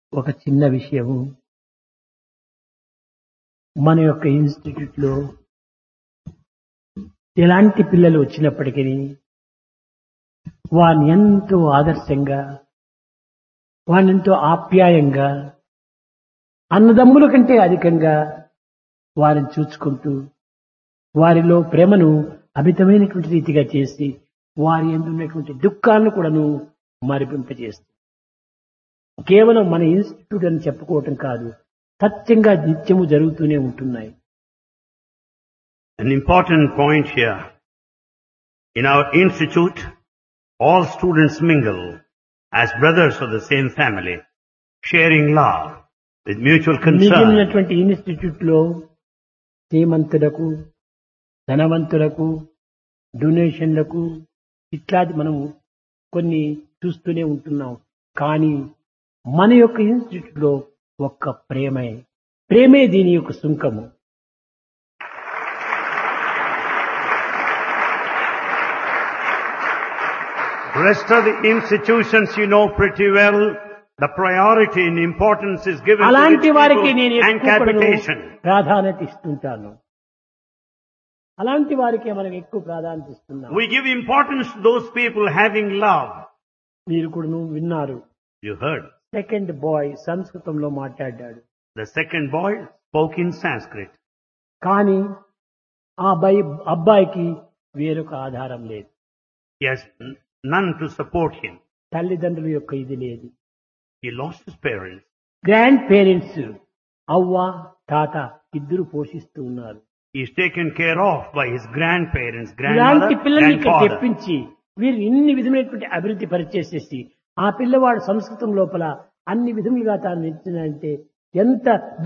ఒక చిన్న విషయము మన యొక్క ఇన్స్టిట్యూట్ లో ఎలాంటి పిల్లలు వచ్చినప్పటికీ వారిని ఎంతో ఆదర్శంగా వారిని ఎంతో ఆప్యాయంగా అన్నదమ్ముల కంటే అధికంగా వారిని చూసుకుంటూ వారిలో ప్రేమను అమితమైనటువంటి రీతిగా చేసి వారి ఎందున్నటువంటి దుఃఖాలను కూడాను మరిపింపజేస్తుంది కేవలం మన ఇన్స్టిట్యూట్ అని చెప్పుకోవటం కాదు సత్యంగా నిత్యము జరుగుతూనే ఉంటున్నాయి An important point here. In our institute, all students mingle as brothers of the same family, sharing love with mutual concern. మిగిలినటువంటి ఇన్స్టిట్యూట్ లో శ్రీమంతులకు ధనవంతులకు డొనేషన్లకు ఇట్లాంటి మనం కొన్ని చూస్తూనే ఉంటున్నాం కానీ మన యొక్క ఇన్స్టిట్యూట్ లో ఒక్క ప్రేమే ప్రేమే దీని యొక్క సుంకము Rest of the institutions you know pretty well. The priority and importance is given to అలాంటి rich వారికి people నేను and ఎక్కువ కూడాను capitation. ప్రాధాన్యత ఇస్తుంటాను అలాంటి వారికి మనం ఎక్కువ ప్రాధాన్యత ఇస్తున్నాం We give importance to those people having love. మీరు కూడా విన్నారు You heard. సెకండ్ బాయ్ సంస్కృతంలో మాట్లాడాడు The second boy spoke in Sanskrit. కానీ ఆ అబ్బాయి అబ్బాయికి వేరొక ఆధారం లేదు He has n- none to support him. తల్లిదండ్రుల యొక్క ఇది లేదు He lost his parents. Grandparents అవ్వ తాత ఇద్దరు పోషిస్తూ ఉన్నారు He is taken care of by his grandparents, grandmother, ఇలాంటి పిల్లల్ని ఇక్కడ grandfather. తెప్పించి వీరు ఇన్ని విధమైనటువంటి అభివృద్ధి పరిచేసేసి ఆ పిల్లవాడు సంస్కృతం లోపల అన్ని విధములుగా తాను నిలిచినంటే ఎంత